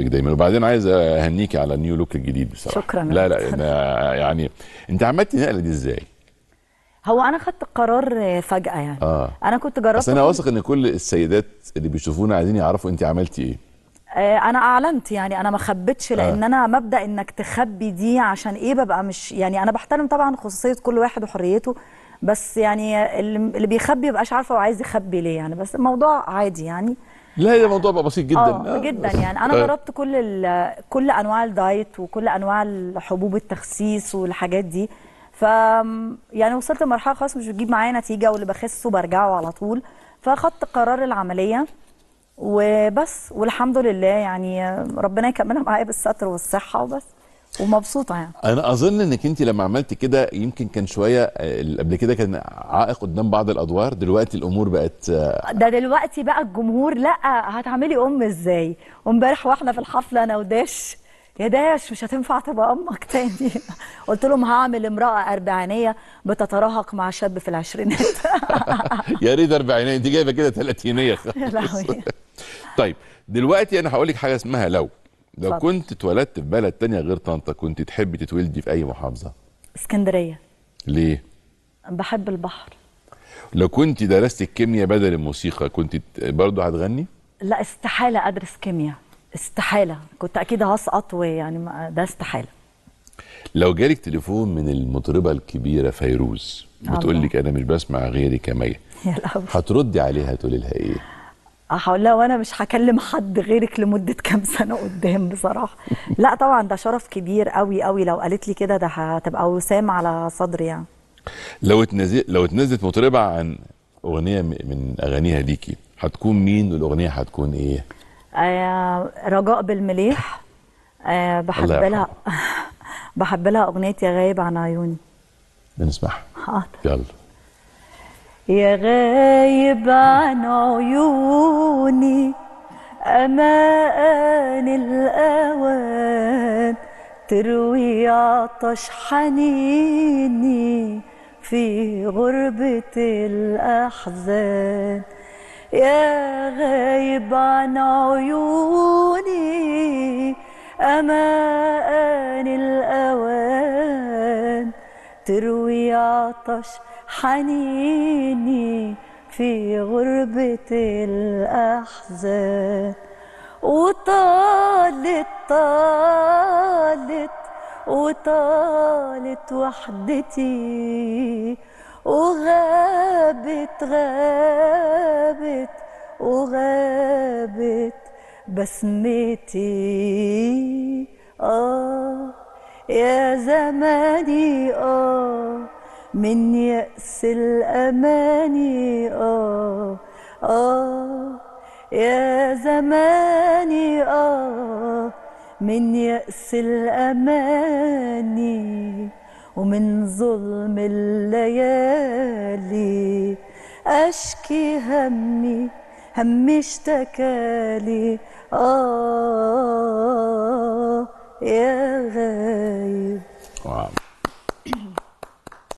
ذوقك دايما وبعدين عايز اهنيكي على النيو لوك الجديد بصراحه شكراً. لا لا أنا يعني انت عملتي النقله دي ازاي؟ هو انا خدت القرار فجاه يعني اه انا كنت جربت اصل انا كل- واثق ان كل السيدات اللي بيشوفونا عايزين يعرفوا انت عملتي ايه آه، انا اعلنت يعني انا ما خبيتش لان انا مبدا انك تخبي دي عشان ايه ببقى مش يعني انا بحترم طبعا خصوصيه كل واحد وحريته بس يعني اللي اللي بيخبي يبقاش عارفه هو عايز يخبي ليه يعني بس الموضوع عادي يعني لا ده موضوع بقى بسيط جدا اه جدا يعني انا آه. جربت كل ال- كل انواع الدايت وكل انواع الحبوب التخسيس والحاجات دي ف يعني وصلت لمرحله خلاص مش بتجيب معايا نتيجه واللي بخسه برجعه على طول فاخدت قرار العمليه وبس والحمد لله يعني ربنا يكملها معايا بالستر والصحه وبس ومبسوطه يعني انا اظن انك انت لما عملتي كده يمكن كان شويه آه، اللي قبل كده كان عائق قدام بعض الادوار دلوقتي الامور بقت آه، ده دلوقتي بقى الجمهور لا هتعملي ام ازاي وامبارح واحنا في الحفله انا وداش يا داش مش هتنفع تبقى امك تاني قلت لهم هعمل امراه اربعينيه بتتراهق مع شاب في العشرينات يا ريت اربعينيه انت جايبه كده ثلاثينيه يا لهوي طيب دلوقتي انا هقول لك حاجه اسمها لو لو اتفضل. كنت اتولدت في بلد تانية غير طنطا كنت تحبي تتولدي في اي محافظه اسكندريه ليه بحب البحر لو كنت درست الكيمياء بدل الموسيقى كنت ت- برضه هتغني لا استحاله ادرس كيمياء استحاله كنت اكيد هسقط ويعني ما- ده استحاله لو جالك تليفون من المطربه الكبيره فيروز بتقول الله. لك انا مش بسمع غيرك يا مي يا لهوي هتردي عليها تقولي لها ايه هقول لها وانا مش هكلم حد غيرك لمده كام سنه قدام بصراحه لا طبعا ده شرف كبير قوي قوي لو قالت لي كده ده هتبقى وسام على صدري يعني لو اتنزل لو اتنزلت مطربه عن اغنيه م- من اغانيها ليكي هتكون مين والاغنيه هتكون ايه آه رجاء بالمليح آه بحب الله لها بحب لها اغنيه يا غايب عن عيوني بنسمعها حاضر يلا يا غايب عن عيوني أمان الأوان تروي عطش حنيني في غربة الأحزان يا غايب عن عيوني أمان الأوان تروي عطش حنيني في غربة الأحزان وطالت طالت وطالت وحدتي وغابت غابت وغابت بسمتي آه يا زماني آه من يأس الأماني آه آه يا زماني آه من يأس الأماني ومن ظلم الليالي أشكي همي همي اشتكالي آه يا غايب واو.